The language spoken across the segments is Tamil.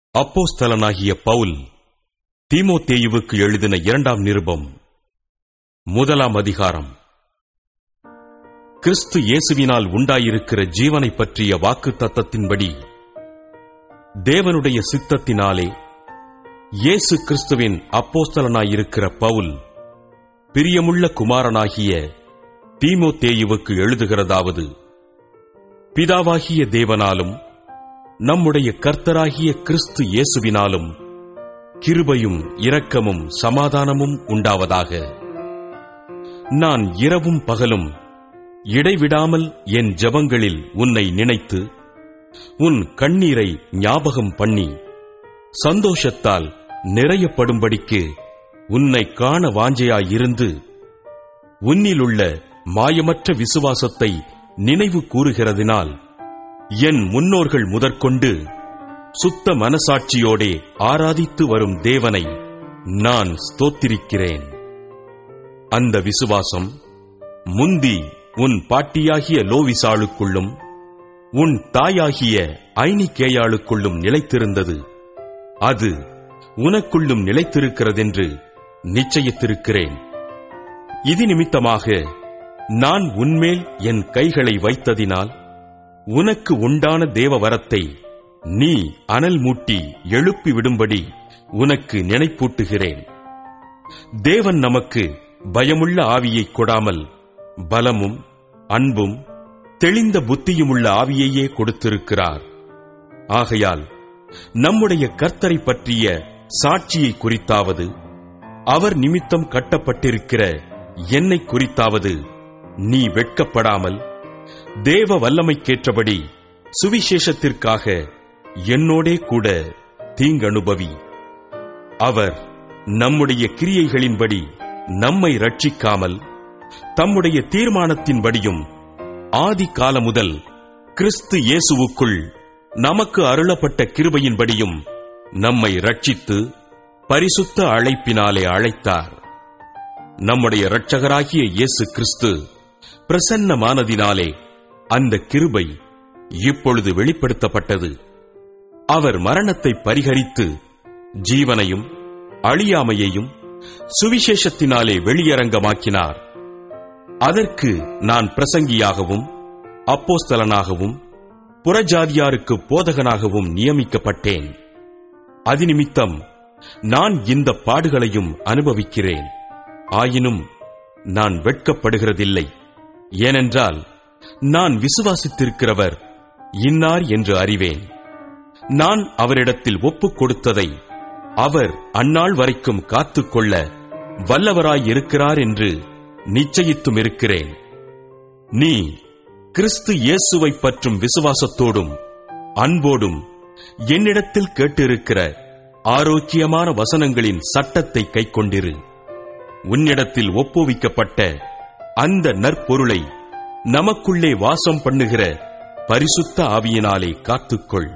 அப்போஸ்தலனாகிய பவுல் தீமோத்தேயுவுக்கு எழுதின இரண்டாம் நிருபம் முதலாம் அதிகாரம் கிறிஸ்து இயேசுவினால் உண்டாயிருக்கிற ஜீவனை பற்றிய வாக்கு தத்தத்தின்படி தேவனுடைய சித்தத்தினாலே இயேசு கிறிஸ்துவின் அப்போஸ்தலனாயிருக்கிற பவுல் பிரியமுள்ள குமாரனாகிய தீமோத்தேயுவுக்கு எழுதுகிறதாவது பிதாவாகிய தேவனாலும் நம்முடைய கர்த்தராகிய கிறிஸ்து இயேசுவினாலும் கிருபையும் இரக்கமும் சமாதானமும் உண்டாவதாக நான் இரவும் பகலும் இடைவிடாமல் என் ஜெபங்களில் உன்னை நினைத்து உன் கண்ணீரை ஞாபகம் பண்ணி சந்தோஷத்தால் நிறையப்படும்படிக்கு உன்னை காண வாஞ்சையாயிருந்து உன்னிலுள்ள மாயமற்ற விசுவாசத்தை நினைவு கூறுகிறதினால் என் முன்னோர்கள் முதற்கொண்டு சுத்த மனசாட்சியோடே ஆராதித்து வரும் தேவனை நான் ஸ்தோத்திரிக்கிறேன் அந்த விசுவாசம் முந்தி உன் பாட்டியாகிய லோவிசாளுக்குள்ளும் உன் தாயாகிய ஐனிகேயாளுக்குள்ளும் நிலைத்திருந்தது அது உனக்குள்ளும் நிலைத்திருக்கிறதென்று நிச்சயித்திருக்கிறேன் இது நிமித்தமாக நான் உன்மேல் என் கைகளை வைத்ததினால் உனக்கு உண்டான தேவ வரத்தை நீ அனல் மூட்டி எழுப்பி விடும்படி உனக்கு நினைப்பூட்டுகிறேன் தேவன் நமக்கு பயமுள்ள ஆவியை கொடாமல் பலமும் அன்பும் தெளிந்த புத்தியுமுள்ள ஆவியையே கொடுத்திருக்கிறார் ஆகையால் நம்முடைய கர்த்தரை பற்றிய சாட்சியை குறித்தாவது அவர் நிமித்தம் கட்டப்பட்டிருக்கிற என்னை குறித்தாவது நீ வெட்கப்படாமல் தேவ வல்லமைக்கேற்றபடி சுவிசேஷத்திற்காக என்னோடே கூட தீங்கனுபவி அவர் நம்முடைய கிரியைகளின்படி நம்மை ரட்சிக்காமல் தம்முடைய தீர்மானத்தின்படியும் ஆதி கால முதல் கிறிஸ்து இயேசுவுக்குள் நமக்கு அருளப்பட்ட கிருபையின்படியும் நம்மை ரட்சித்து பரிசுத்த அழைப்பினாலே அழைத்தார் நம்முடைய இரட்சகராகிய இயேசு கிறிஸ்து பிரசன்னமானதினாலே அந்த கிருபை இப்பொழுது வெளிப்படுத்தப்பட்டது அவர் மரணத்தை பரிகரித்து ஜீவனையும் அழியாமையையும் சுவிசேஷத்தினாலே வெளியரங்கமாக்கினார் அதற்கு நான் பிரசங்கியாகவும் அப்போஸ்தலனாகவும் புறஜாதியாருக்கு போதகனாகவும் நியமிக்கப்பட்டேன் அதிநிமித்தம் நான் இந்த பாடுகளையும் அனுபவிக்கிறேன் ஆயினும் நான் வெட்கப்படுகிறதில்லை ஏனென்றால் நான் விசுவாசித்திருக்கிறவர் இன்னார் என்று அறிவேன் நான் அவரிடத்தில் ஒப்புக் கொடுத்ததை அவர் அந்நாள் வரைக்கும் காத்துக்கொள்ள வல்லவராயிருக்கிறார் என்று நிச்சயித்தும் இருக்கிறேன் நீ கிறிஸ்து இயேசுவை பற்றும் விசுவாசத்தோடும் அன்போடும் என்னிடத்தில் கேட்டிருக்கிற ஆரோக்கியமான வசனங்களின் சட்டத்தை கைக்கொண்டிரு உன்னிடத்தில் ஒப்புவிக்கப்பட்ட அந்த நற்பொருளை நமக்குள்ளே வாசம் பண்ணுகிற பரிசுத்த ஆவியினாலே காத்துக்கொள்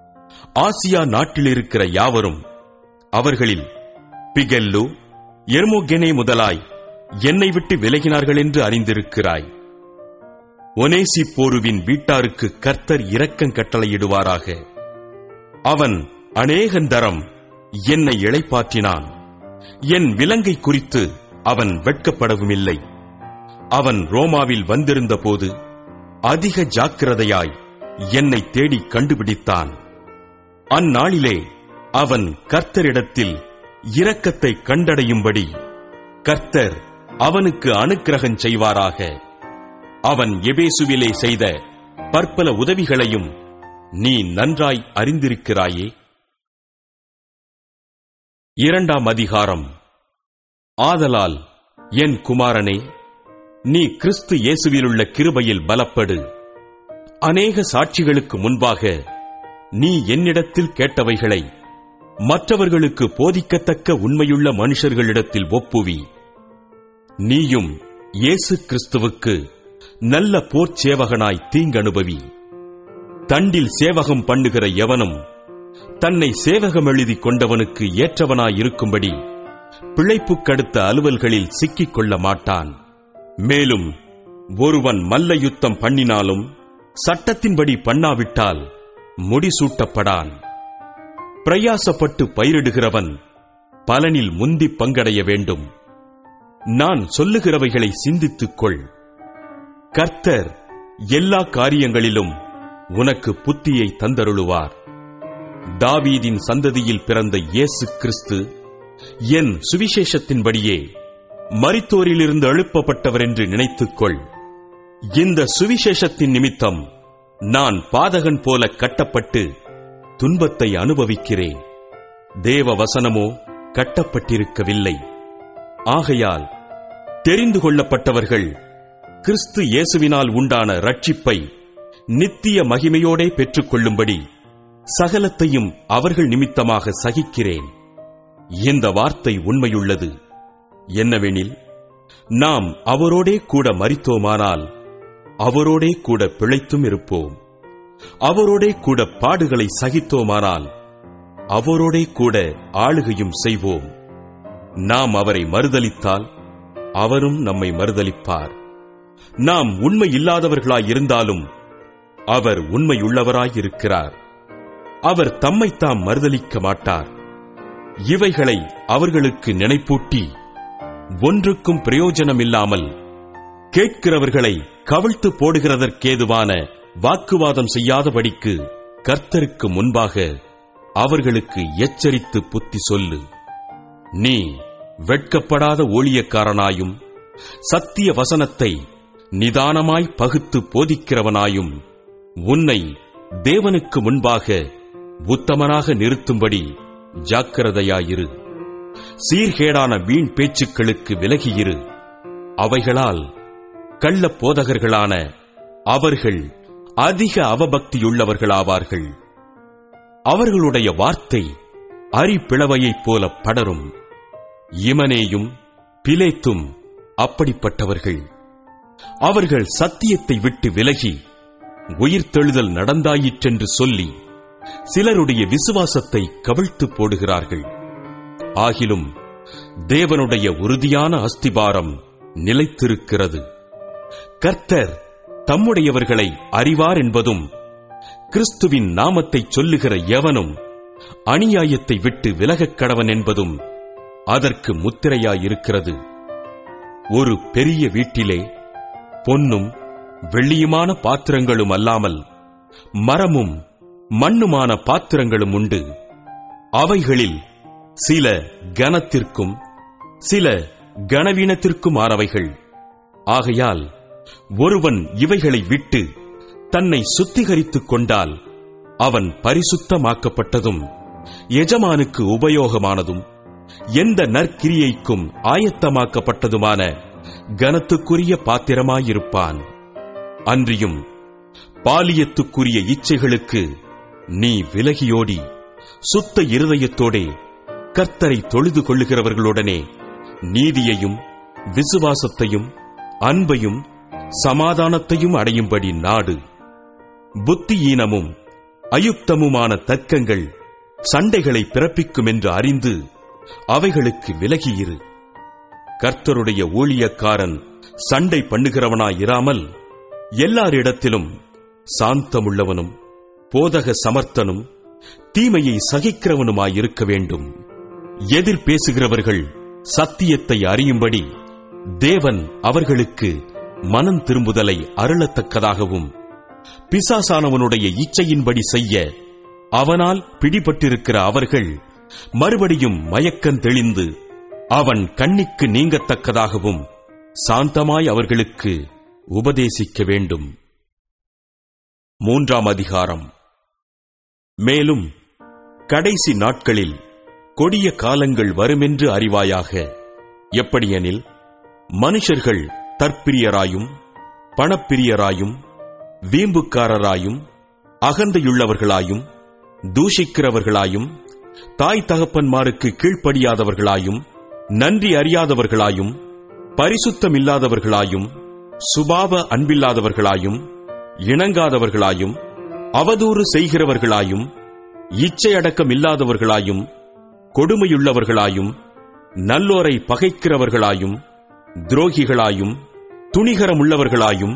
ஆசியா நாட்டிலிருக்கிற யாவரும் அவர்களில் பிகெல்லு எர்மோகெனே முதலாய் என்னை விட்டு விலகினார்கள் என்று அறிந்திருக்கிறாய் ஒனேசி போருவின் வீட்டாருக்கு கர்த்தர் இரக்கங் கட்டளையிடுவாராக அவன் அநேகந்தரம் என்னை இளைப்பாற்றினான் என் விலங்கை குறித்து அவன் வெட்கப்படவுமில்லை அவன் ரோமாவில் வந்திருந்த போது அதிக ஜாக்கிரதையாய் என்னை தேடி கண்டுபிடித்தான் அந்நாளிலே அவன் கர்த்தரிடத்தில் இரக்கத்தை கண்டடையும்படி கர்த்தர் அவனுக்கு அனுக்கிரகம் செய்வாராக அவன் எபேசுவிலே செய்த பற்பல உதவிகளையும் நீ நன்றாய் அறிந்திருக்கிறாயே இரண்டாம் அதிகாரம் ஆதலால் என் குமாரனே நீ கிறிஸ்து இயேசுவிலுள்ள கிருபையில் பலப்படு அநேக சாட்சிகளுக்கு முன்பாக நீ என்னிடத்தில் கேட்டவைகளை மற்றவர்களுக்கு போதிக்கத்தக்க உண்மையுள்ள மனுஷர்களிடத்தில் ஒப்புவி நீயும் இயேசு கிறிஸ்துவுக்கு நல்ல போர்ச் சேவகனாய் தீங்கனுபவி தண்டில் சேவகம் பண்ணுகிற எவனும் தன்னை சேவகம் எழுதி கொண்டவனுக்கு ஏற்றவனாயிருக்கும்படி பிழைப்புக்கடுத்த அலுவல்களில் சிக்கிக் கொள்ள மாட்டான் மேலும் ஒருவன் மல்ல யுத்தம் பண்ணினாலும் சட்டத்தின்படி பண்ணாவிட்டால் முடிசூட்டப்படான் பிரயாசப்பட்டு பயிரிடுகிறவன் பலனில் முந்தி பங்கடைய வேண்டும் நான் சொல்லுகிறவைகளை சிந்தித்துக் கொள் கர்த்தர் எல்லா காரியங்களிலும் உனக்கு புத்தியை தந்தருளுவார் தாவீதின் சந்ததியில் பிறந்த இயேசு கிறிஸ்து என் சுவிசேஷத்தின்படியே மரித்தோரிலிருந்து எழுப்பப்பட்டவர் என்று நினைத்துக்கொள் இந்த சுவிசேஷத்தின் நிமித்தம் நான் பாதகன் போல கட்டப்பட்டு துன்பத்தை அனுபவிக்கிறேன் தேவ வசனமோ கட்டப்பட்டிருக்கவில்லை ஆகையால் தெரிந்து கொள்ளப்பட்டவர்கள் கிறிஸ்து இயேசுவினால் உண்டான ரட்சிப்பை நித்திய மகிமையோடே பெற்றுக்கொள்ளும்படி சகலத்தையும் அவர்கள் நிமித்தமாக சகிக்கிறேன் இந்த வார்த்தை உண்மையுள்ளது என்னவெனில் நாம் அவரோடே கூட மரித்தோமானால் அவரோடே கூட பிழைத்தும் இருப்போம் அவரோடே கூட பாடுகளை சகித்தோமானால் அவரோடே கூட ஆளுகையும் செய்வோம் நாம் அவரை மறுதலித்தால் அவரும் நம்மை மறுதலிப்பார் நாம் உண்மை இல்லாதவர்களாயிருந்தாலும் அவர் உண்மையுள்ளவராயிருக்கிறார் அவர் தம்மைத்தாம் மறுதலிக்க மாட்டார் இவைகளை அவர்களுக்கு நினைப்பூட்டி ஒன்றுக்கும் பிரயோஜனமில்லாமல் கேட்கிறவர்களை கவிழ்த்து போடுகிறதற்கேதுவான வாக்குவாதம் செய்யாதபடிக்கு கர்த்தருக்கு முன்பாக அவர்களுக்கு எச்சரித்து புத்தி சொல்லு நீ வெட்கப்படாத ஊழியக்காரனாயும் சத்திய வசனத்தை நிதானமாய் பகுத்து போதிக்கிறவனாயும் உன்னை தேவனுக்கு முன்பாக உத்தமனாக நிறுத்தும்படி ஜாக்கிரதையாயிரு சீர்கேடான வீண் பேச்சுக்களுக்கு விலகியிரு அவைகளால் கள்ள போதகர்களான அவர்கள் அதிக அவபக்தியுள்ளவர்களாவார்கள் அவர்களுடைய வார்த்தை அரிப்பிளவையைப் போல படரும் இமனேயும் பிலேத்தும் அப்படிப்பட்டவர்கள் அவர்கள் சத்தியத்தை விட்டு விலகி உயிர்த்தெழுதல் நடந்தாயிற்றென்று சொல்லி சிலருடைய விசுவாசத்தை கவிழ்த்து போடுகிறார்கள் ஆகிலும் தேவனுடைய உறுதியான அஸ்திபாரம் நிலைத்திருக்கிறது கர்த்தர் தம்முடையவர்களை அறிவார் என்பதும் கிறிஸ்துவின் நாமத்தை சொல்லுகிற எவனும் அநியாயத்தை விட்டு விலகக் கடவன் என்பதும் அதற்கு முத்திரையாயிருக்கிறது ஒரு பெரிய வீட்டிலே பொன்னும் வெள்ளியுமான பாத்திரங்களும் அல்லாமல் மரமும் மண்ணுமான பாத்திரங்களும் உண்டு அவைகளில் சில கனத்திற்கும் சில கனவீனத்திற்குமானவைகள் ஆகையால் ஒருவன் இவைகளை விட்டு தன்னை சுத்திகரித்துக் கொண்டால் அவன் பரிசுத்தமாக்கப்பட்டதும் எஜமானுக்கு உபயோகமானதும் எந்த நற்கிரியைக்கும் ஆயத்தமாக்கப்பட்டதுமான கனத்துக்குரிய பாத்திரமாயிருப்பான் அன்றியும் பாலியத்துக்குரிய இச்சைகளுக்கு நீ விலகியோடி சுத்த இருதயத்தோடே கர்த்தரை தொழுது கொள்ளுகிறவர்களுடனே நீதியையும் விசுவாசத்தையும் அன்பையும் சமாதானத்தையும் அடையும்படி நாடு புத்தியீனமும் அயுக்தமுமான தர்க்கங்கள் சண்டைகளை பிறப்பிக்கும் என்று அறிந்து அவைகளுக்கு விலகியிரு கர்த்தருடைய ஊழியக்காரன் சண்டை பண்ணுகிறவனாயிராமல் எல்லாரிடத்திலும் சாந்தமுள்ளவனும் போதக சமர்த்தனும் தீமையை சகிக்கிறவனுமாயிருக்க வேண்டும் எதிர் பேசுகிறவர்கள் சத்தியத்தை அறியும்படி தேவன் அவர்களுக்கு மனம் திரும்புதலை அருளத்தக்கதாகவும் பிசாசானவனுடைய இச்சையின்படி செய்ய அவனால் பிடிபட்டிருக்கிற அவர்கள் மறுபடியும் மயக்கம் தெளிந்து அவன் கண்ணிக்கு நீங்கத்தக்கதாகவும் சாந்தமாய் அவர்களுக்கு உபதேசிக்க வேண்டும் மூன்றாம் அதிகாரம் மேலும் கடைசி நாட்களில் கொடிய காலங்கள் வருமென்று அறிவாயாக எப்படியெனில் மனுஷர்கள் தற்பிரியராயும் பணப்பிரியராயும் வீம்புக்காரராயும் அகந்தையுள்ளவர்களாயும் தூஷிக்கிறவர்களாயும் தாய் தகப்பன்மாருக்கு கீழ்ப்படியாதவர்களாயும் நன்றி அறியாதவர்களாயும் பரிசுத்தமில்லாதவர்களாயும் சுபாவ அன்பில்லாதவர்களாயும் இணங்காதவர்களாயும் அவதூறு செய்கிறவர்களாயும் இச்சையடக்கம் இல்லாதவர்களாயும் கொடுமையுள்ளவர்களாயும் நல்லோரை பகைக்கிறவர்களாயும் துரோகிகளாயும் துணிகரமுள்ளவர்களாயும்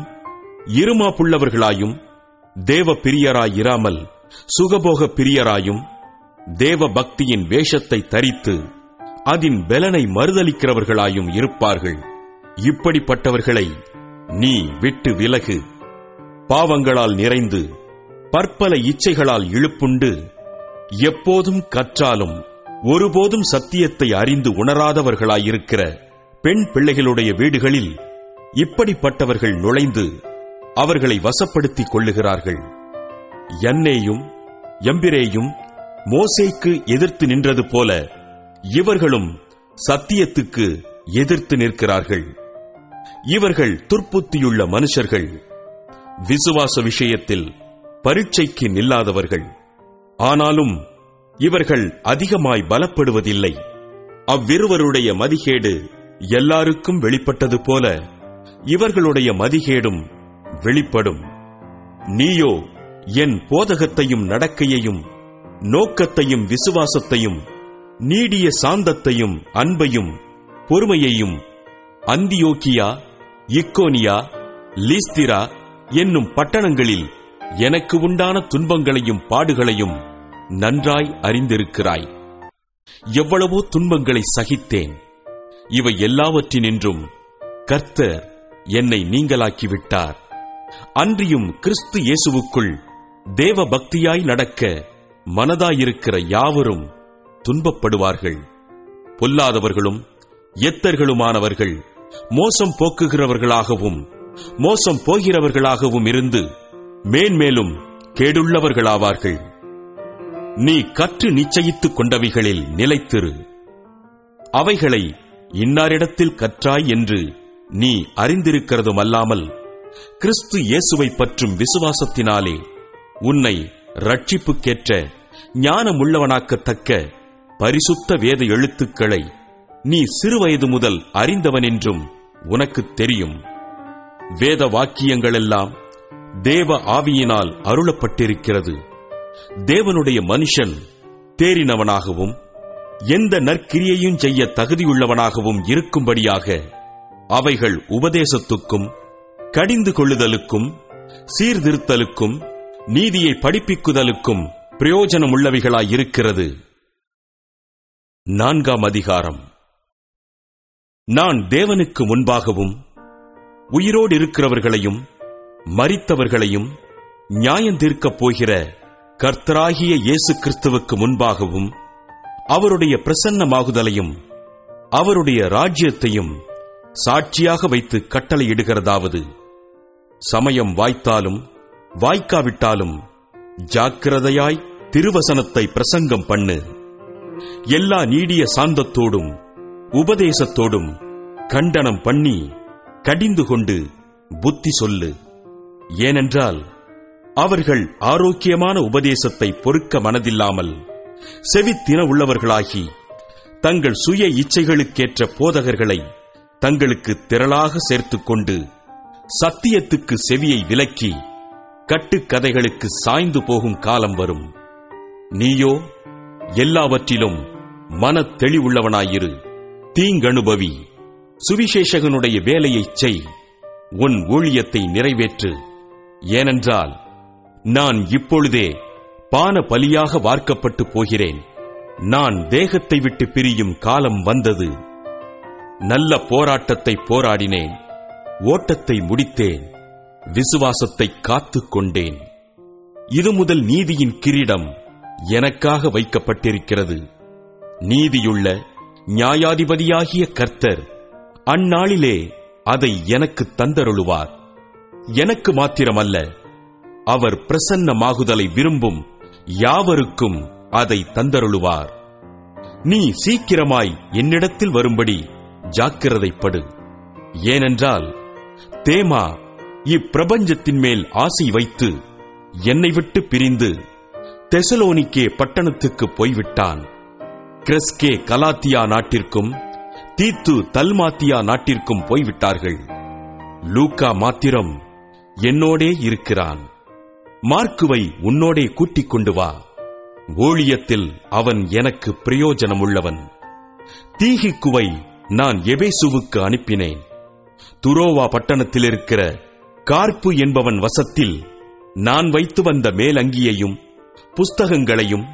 இருமாப்புள்ளவர்களாயும் தேவ பிரியராயிராமல் சுகபோக பிரியராயும் தேவ பக்தியின் வேஷத்தை தரித்து அதன் பெலனை மறுதலிக்கிறவர்களாயும் இருப்பார்கள் இப்படிப்பட்டவர்களை நீ விட்டு விலகு பாவங்களால் நிறைந்து பற்பல இச்சைகளால் இழுப்புண்டு எப்போதும் கற்றாலும் ஒருபோதும் சத்தியத்தை அறிந்து உணராதவர்களாயிருக்கிற பெண் பிள்ளைகளுடைய வீடுகளில் இப்படிப்பட்டவர்கள் நுழைந்து அவர்களை வசப்படுத்திக் கொள்ளுகிறார்கள் யன்னேயும் எம்பிரேயும் மோசேக்கு எதிர்த்து நின்றது போல இவர்களும் சத்தியத்துக்கு எதிர்த்து நிற்கிறார்கள் இவர்கள் துர்ப்புத்தியுள்ள மனுஷர்கள் விசுவாச விஷயத்தில் பரீட்சைக்கு நில்லாதவர்கள் ஆனாலும் இவர்கள் அதிகமாய் பலப்படுவதில்லை அவ்விருவருடைய மதிகேடு எல்லாருக்கும் வெளிப்பட்டது போல இவர்களுடைய மதிகேடும் வெளிப்படும் நீயோ என் போதகத்தையும் நடக்கையையும் நோக்கத்தையும் விசுவாசத்தையும் நீடிய சாந்தத்தையும் அன்பையும் பொறுமையையும் அந்தியோக்கியா இக்கோனியா லீஸ்திரா என்னும் பட்டணங்களில் எனக்கு உண்டான துன்பங்களையும் பாடுகளையும் நன்றாய் அறிந்திருக்கிறாய் எவ்வளவோ துன்பங்களை சகித்தேன் இவை எல்லாவற்றினின்றும் கர்த்தர் என்னை நீங்களாக்கிவிட்டார் அன்றியும் கிறிஸ்து இயேசுவுக்குள் தேவ பக்தியாய் நடக்க மனதாயிருக்கிற யாவரும் துன்பப்படுவார்கள் பொல்லாதவர்களும் எத்தர்களுமானவர்கள் மோசம் போக்குகிறவர்களாகவும் மோசம் போகிறவர்களாகவும் இருந்து மேன்மேலும் கேடுள்ளவர்களாவார்கள் நீ கற்று நிச்சயித்துக் கொண்டவைகளில் நிலைத்திரு அவைகளை இன்னாரிடத்தில் கற்றாய் என்று நீ அறிந்திருக்கிறதும் அல்லாமல் கிறிஸ்து இயேசுவை பற்றும் விசுவாசத்தினாலே உன்னை ரட்சிப்புக்கேற்ற ஞானமுள்ளவனாக்கத்தக்க பரிசுத்த வேத எழுத்துக்களை நீ சிறுவயது முதல் அறிந்தவன் என்றும் உனக்குத் தெரியும் வேத வாக்கியங்களெல்லாம் தேவ ஆவியினால் அருளப்பட்டிருக்கிறது தேவனுடைய மனுஷன் தேறினவனாகவும் எந்த நற்கிரியையும் செய்ய தகுதியுள்ளவனாகவும் இருக்கும்படியாக அவைகள் உபதேசத்துக்கும் கடிந்து கொள்ளுதலுக்கும் சீர்திருத்தலுக்கும் நீதியை படிப்பிக்குதலுக்கும் பிரயோஜனமுள்ளவைகளாயிருக்கிறது நான்காம் அதிகாரம் நான் தேவனுக்கு முன்பாகவும் உயிரோடு இருக்கிறவர்களையும் மரித்தவர்களையும் நியாயந்தீர்க்கப் போகிற கர்த்தராகிய இயேசு கிறிஸ்துவுக்கு முன்பாகவும் அவருடைய பிரசன்னமாகுதலையும் அவருடைய ராஜ்யத்தையும் சாட்சியாக வைத்து கட்டளையிடுகிறதாவது சமயம் வாய்த்தாலும் வாய்க்காவிட்டாலும் ஜாக்கிரதையாய் திருவசனத்தை பிரசங்கம் பண்ணு எல்லா நீடிய சாந்தத்தோடும் உபதேசத்தோடும் கண்டனம் பண்ணி கடிந்து கொண்டு புத்தி சொல்லு ஏனென்றால் அவர்கள் ஆரோக்கியமான உபதேசத்தை பொறுக்க மனதில்லாமல் செவித்தின உள்ளவர்களாகி தங்கள் சுய இச்சைகளுக்கேற்ற போதகர்களை தங்களுக்கு திரளாக சேர்த்துக் கொண்டு சத்தியத்துக்கு செவியை விலக்கி கட்டுக்கதைகளுக்கு சாய்ந்து போகும் காலம் வரும் நீயோ எல்லாவற்றிலும் மனத் தெளிவுள்ளவனாயிரு தீங்கணுபவி சுவிசேஷகனுடைய வேலையைச் செய் உன் ஊழியத்தை நிறைவேற்று ஏனென்றால் நான் இப்பொழுதே பான பலியாக வார்க்கப்பட்டு போகிறேன் நான் தேகத்தை விட்டு பிரியும் காலம் வந்தது நல்ல போராட்டத்தை போராடினேன் ஓட்டத்தை முடித்தேன் விசுவாசத்தை காத்துக் கொண்டேன் இது முதல் நீதியின் கிரீடம் எனக்காக வைக்கப்பட்டிருக்கிறது நீதியுள்ள நியாயாதிபதியாகிய கர்த்தர் அந்நாளிலே அதை எனக்கு தந்தருளுவார் எனக்கு மாத்திரமல்ல அவர் பிரசன்னமாகுதலை விரும்பும் யாவருக்கும் அதை தந்தருளுவார் நீ சீக்கிரமாய் என்னிடத்தில் வரும்படி ஜாக்கிரதைப்படு ஏனென்றால் தேமா இப்பிரபஞ்சத்தின் மேல் ஆசை வைத்து என்னை விட்டு பிரிந்து தெசலோனிக்கே பட்டணத்துக்கு போய்விட்டான் கிரெஸ்கே கலாத்தியா நாட்டிற்கும் தீத்து தல்மாத்தியா நாட்டிற்கும் போய்விட்டார்கள் லூக்கா மாத்திரம் என்னோடே இருக்கிறான் மார்க்குவை உன்னோடே கூட்டிக் கொண்டு வா ஊழியத்தில் அவன் எனக்கு பிரயோஜனமுள்ளவன் தீகிக்குவை நான் எபேசுவுக்கு அனுப்பினேன் துரோவா பட்டணத்தில் இருக்கிற கார்ப்பு என்பவன் வசத்தில் நான் வைத்து வந்த மேலங்கியையும் புஸ்தகங்களையும்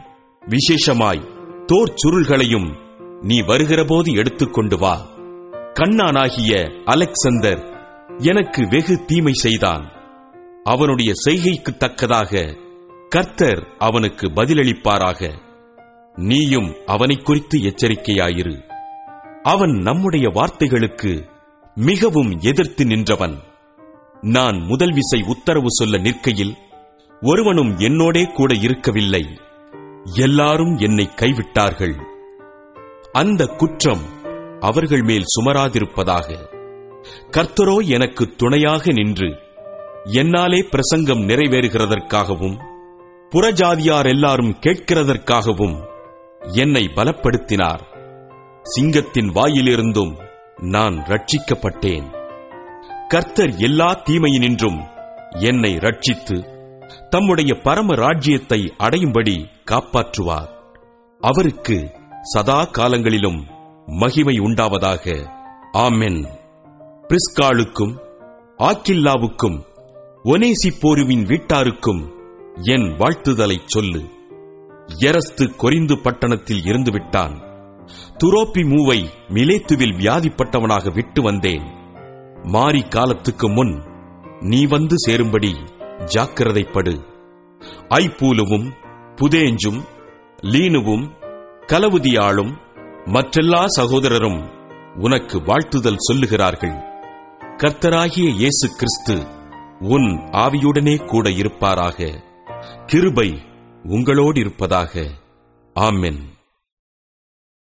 விசேஷமாய் தோர் சுருள்களையும் நீ வருகிறபோது எடுத்துக்கொண்டு வா கண்ணானாகிய அலெக்சந்தர் எனக்கு வெகு தீமை செய்தான் அவனுடைய செய்கைக்கு தக்கதாக கர்த்தர் அவனுக்கு பதிலளிப்பாராக நீயும் அவனைக் குறித்து எச்சரிக்கையாயிரு அவன் நம்முடைய வார்த்தைகளுக்கு மிகவும் எதிர்த்து நின்றவன் நான் முதல் விசை உத்தரவு சொல்ல நிற்கையில் ஒருவனும் என்னோடே கூட இருக்கவில்லை எல்லாரும் என்னை கைவிட்டார்கள் அந்த குற்றம் அவர்கள் மேல் சுமராதிருப்பதாக கர்த்தரோ எனக்கு துணையாக நின்று என்னாலே பிரசங்கம் நிறைவேறுகிறதற்காகவும் புறஜாதியார் எல்லாரும் கேட்கிறதற்காகவும் என்னை பலப்படுத்தினார் சிங்கத்தின் வாயிலிருந்தும் நான் ரட்சிக்கப்பட்டேன் கர்த்தர் எல்லா தீமையினின்றும் என்னை ரட்சித்து தம்முடைய பரம ராஜ்யத்தை அடையும்படி காப்பாற்றுவார் அவருக்கு சதா காலங்களிலும் மகிமை உண்டாவதாக ஆமென் பிரிஸ்காளுக்கும் ஆக்கில்லாவுக்கும் ஒனேசிப்போருவின் வீட்டாருக்கும் என் வாழ்த்துதலைச் சொல்லு எரஸ்து கொரிந்து பட்டணத்தில் இருந்து விட்டான் துரோப்பி மூவை மிலேத்துவில் வியாதிப்பட்டவனாக விட்டு வந்தேன் மாரி காலத்துக்கு முன் நீ வந்து சேரும்படி ஜாக்கிரதைப்படு ஐப்பூலுவும் புதேஞ்சும் லீனுவும் கலவுதியாளும் மற்றெல்லா சகோதரரும் உனக்கு வாழ்த்துதல் சொல்லுகிறார்கள் கர்த்தராகிய இயேசு கிறிஸ்து உன் ஆவியுடனே கூட இருப்பாராக கிருபை உங்களோடு இருப்பதாக ஆமென்